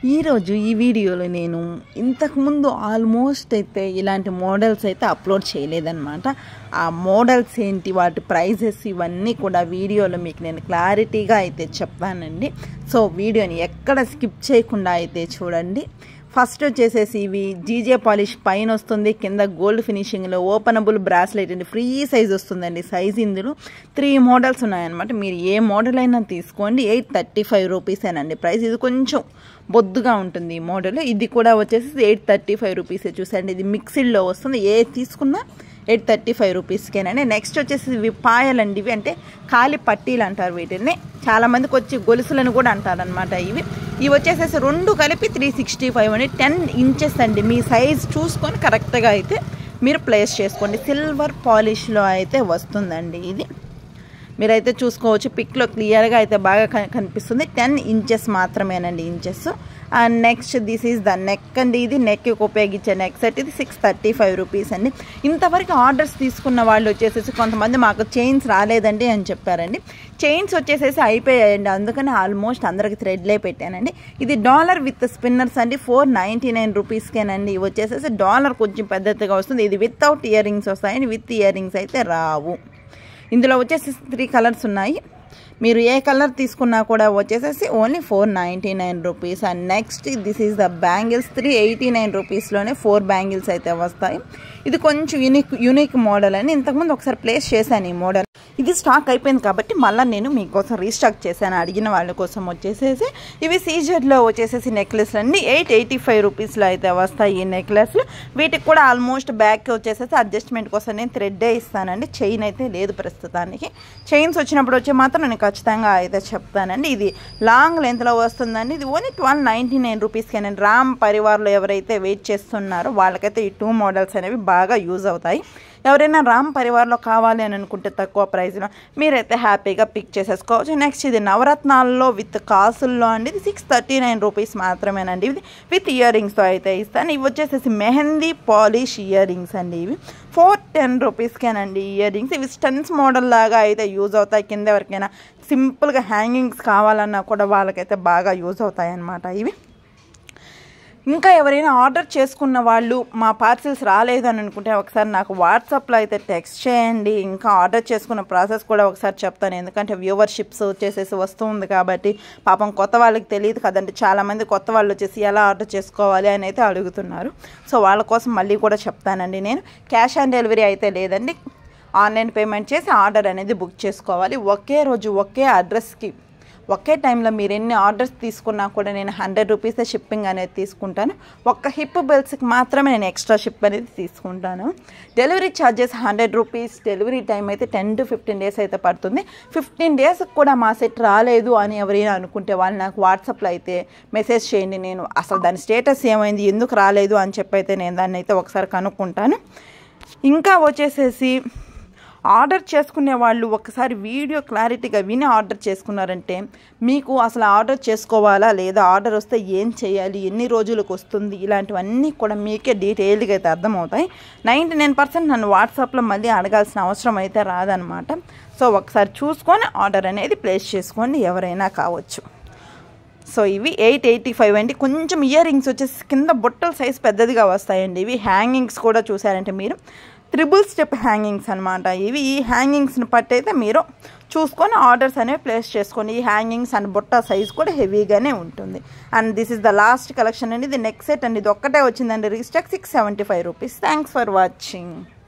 ఈరోజు ఈ వీడియోలో నేను ఇంతకుముందు ఆల్మోస్ట్ అయితే ఇలాంటి మోడల్స్ అయితే అప్లోడ్ చేయలేదన్నమాట ఆ మోడల్స్ ఏంటి వాటి ప్రైజెస్ ఇవన్నీ కూడా వీడియోలో మీకు నేను క్లారిటీగా అయితే చెప్తానండి సో వీడియోని ఎక్కడ స్కిప్ చేయకుండా అయితే చూడండి ఫస్ట్ వచ్చేసేసి ఇవి జీజే పాలిష్ పైన వస్తుంది కింద గోల్డ్ ఫినిషింగ్లో ఓపెనబుల్ బ్రాస్లెట్ అండి ఫ్రీ సైజ్ వస్తుందండి సైజ్ ఇందులో త్రీ మోడల్స్ ఉన్నాయన్నమాట మీరు ఏ మోడల్ అయినా తీసుకోండి ఎయిట్ థర్టీ ఫైవ్ రూపీసేనండి ప్రైస్ ఇది కొంచెం బొద్దుగా ఉంటుంది ఈ మోడల్ ఇది కూడా వచ్చేసి ఎయిట్ థర్టీ ఫైవ్ రూపీసే చూసండి ఇది మిక్సిడ్లో వస్తుంది ఏ తీసుకున్నా ఎయిట్ థర్టీ ఫైవ్ రూపీస్కేనండి నెక్స్ట్ వచ్చేసి ఇవి పాయలండి ఇవి అంటే కాలి పట్టీలు అంటారు వీటిని చాలామందికి వచ్చి గొలుసులను కూడా అంటారనమాట ఇవి ఇవి వచ్చేసేసి రెండు కలిపి త్రీ సిక్స్టీ ఫైవ్ అండి టెన్ ఇంచెస్ అండి మీ సైజ్ చూసుకొని కరెక్ట్గా అయితే మీరు ప్లేస్ చేసుకోండి సిల్వర్ పాలిష్లో అయితే వస్తుందండి ఇది మీరైతే చూసుకోవచ్చు పిక్లో క్లియర్గా అయితే బాగా కనిపిస్తుంది టెన్ ఇంచెస్ మాత్రమేనండి inches and next this is the neck అండి ఇది నెక్కి ఉపయోగించే నెక్ సెట్ ఇది సిక్స్ థర్టీ ఫైవ్ రూపీస్ అండి ఇంతవరకు ఆర్డర్స్ తీసుకున్న వాళ్ళు వచ్చేసేసి కొంతమంది మాకు చైన్స్ రాలేదండి అని చెప్పారండి చైన్స్ వచ్చేసేసి అయిపోయాయండి అందుకని ఆల్మోస్ట్ అందరికి థ్రెడ్లే పెట్టానండి ఇది డాలర్ విత్ స్పిన్నర్స్ అండి ఫోర్ నైంటీ నైన్ రూపీస్కేనండి ఇవి వచ్చేసేసి డాలర్ కొంచెం పెద్దదిగా వస్తుంది ఇది వితౌట్ ఇయర్ రింగ్స్ వస్తాయండి విత్ ఇయర్ రింగ్స్ అయితే రావు ఇందులో వచ్చేసి త్రీ కలర్స్ ఉన్నాయి మీరు ఏ కలర్ తీసుకున్నా కూడా వచ్చేసేసి only four ninety nine rupees and next this is the bangles three eighty nine రూపీస్లోనే ఫోర్ బ్యాంగిల్స్ అయితే వస్తాయి ఇది కొంచెం యూనిక్ యూనిక్ మోడల్ అని ఇంతకుముందు ఒకసారి ప్లేస్ చేశాను ఈ మోడల్ ఇది స్టాక్ అయిపోయింది కాబట్టి మళ్ళీ నేను మీకోసం రీస్టాక్ చేశాను అడిగిన వాళ్ళ కోసం వచ్చేసేసి ఇవి సీజర్లో వచ్చేసేసి నెక్లెస్లు అండి ఎయిట్ ఎయిటీ ఫైవ్ రూపీస్లో అయితే వస్తాయి ఈ నెక్లెస్లు వీటికి కూడా ఆల్మోస్ట్ బ్యాక్ వచ్చేసేసి అడ్జస్ట్మెంట్ కోసం నేను థ్రెడ్డే ఇస్తానండి చైన్ అయితే లేదు ప్రస్తుతానికి చైన్స్ వచ్చినప్పుడు వచ్చే మాత్రం నేను ఖచ్చితంగా అయితే చెప్తానండి ఇది లాంగ్ లెంత్లో వస్తుందండి ఇది ఓన్లీ ట్వెల్వ్ నైంటీ నైన్ రూపీస్కేనండి రామ్ పరివార్లో ఎవరైతే వెయిట్ చేస్తున్నారో వాళ్ళకైతే ఈ టూ మోడల్స్ అనేవి బాగా యూజ్ అవుతాయి ఎవరైనా రామ్ పరివార్లో కావాలి అని అనుకుంటే తక్కువ ప్రైస్లో మీరైతే హ్యాపీగా పిక్ చేసేసుకోవచ్చు నెక్స్ట్ ఇది నవరత్నాల్లో విత్ కాసుల్లో అండి ఇది సిక్స్ థర్టీ నైన్ రూపీస్ మాత్రమేనండి ఇది విత్ ఇయర్ రింగ్స్తో అయితే ఇస్తాను ఇవి వచ్చేసేసి మెహందీ పాలిష్ ఇయర్ రింగ్స్ అండి ఇవి ఫోర్ టెన్ రూపీస్కేనండి ఇయర్ రింగ్స్ ఇవి స్టన్స్ మోడల్ లాగా అయితే యూజ్ అవుతాయి కింద ఎవరికైనా సింపుల్గా హ్యాంగింగ్స్ కావాలన్నా కూడా వాళ్ళకైతే బాగా యూజ్ అవుతాయి అన్నమాట ఇవి ఇంకా ఎవరైనా ఆర్డర్ చేసుకున్న వాళ్ళు మా పార్సిల్స్ రాలేదు అని అనుకుంటే ఒకసారి నాకు వాట్సాప్లో అయితే టెక్స్ట్ చేయండి ఇంకా ఆర్డర్ చేసుకున్న ప్రాసెస్ కూడా ఒకసారి చెప్తాను ఎందుకంటే వ్యూవర్షిప్స్ వచ్చేసేసి వస్తుంది కాబట్టి పాపం కొత్త వాళ్ళకి తెలియదు కదండి చాలామంది కొత్త వాళ్ళు వచ్చేసి ఎలా ఆర్డర్ చేసుకోవాలి అని అయితే అడుగుతున్నారు సో వాళ్ళ కోసం మళ్ళీ కూడా చెప్తానండి నేను క్యాష్ ఆన్ డెలివరీ అయితే లేదండి ఆన్లైన్ పేమెంట్ చేసి ఆర్డర్ అనేది బుక్ చేసుకోవాలి ఒకే రోజు ఒకే అడ్రస్కి ఒకే టైంలో మీరు ఎన్ని ఆర్డర్స్ తీసుకున్నా కూడా నేను హండ్రెడ్ రూపీసే షిప్పింగ్ అనేది తీసుకుంటాను ఒక్క హిప్ బెల్స్కి మాత్రమే నేను ఎక్స్ట్రా షిప్ అనేది తీసుకుంటాను delivery charges hundred rupees delivery time అయితే టెన్ టు ఫిఫ్టీన్ డేస్ అయితే పడుతుంది ఫిఫ్టీన్ డేస్కి కూడా మా సెట్ రాలేదు అని ఎవరైనా అనుకుంటే వాళ్ళు నాకు వాట్సాప్లో అయితే మెసేజ్ చేయండి నేను అసలు దాని స్టేటస్ ఏమైంది ఎందుకు రాలేదు అని చెప్పి అయితే నేను దాన్ని అయితే ఒకసారి కనుక్కుంటాను ఇంకా వచ్చేసేసి ఆర్డర్ చేసుకునే వాళ్ళు ఒకసారి వీడియో క్లారిటీగా విని ఆర్డర్ చేసుకున్నారంటే మీకు అసలు ఆర్డర్ చేసుకోవాలా లేదా ఆర్డర్ వస్తే ఏం చేయాలి ఎన్ని రోజులకు వస్తుంది ఇలాంటివన్నీ కూడా మీకే డీటెయిల్గా అయితే అర్థమవుతాయి నైంటీ నైన్ పర్సెంట్ నన్ను వాట్సాప్లో మళ్ళీ అడగాల్సిన అవసరం అయితే రాదనమాట సో ఒకసారి చూసుకొని ఆర్డర్ అనేది ప్లేస్ చేసుకోండి ఎవరైనా కావచ్చు సో ఇవి ఎయిట్ ఎయిటీ ఫైవ్ అండి కొంచెం ఇయర్ రింగ్స్ వచ్చేసి కింద బొట్టల సైజ్ పెద్దదిగా వస్తాయండి ఇవి హ్యాంగింగ్స్ కూడా చూసారంటే మీరు త్రిబుల్ స్టెప్ హ్యాంగింగ్స్ అనమాట ఇవి ఈ హ్యాంగింగ్స్ని పట్టి అయితే మీరు చూసుకొని ఆర్డర్స్ అనేవి ప్లేస్ చేసుకోండి ఈ హ్యాంగింగ్స్ అండ్ బుట్ట సైజ్ కూడా హెవీగానే ఉంటుంది and this is the last collection అండి ఇది నెక్స్ట్ సెట్ అండి ఇది ఒక్కటే వచ్చిందండి restock six seventy five rupees thanks for watching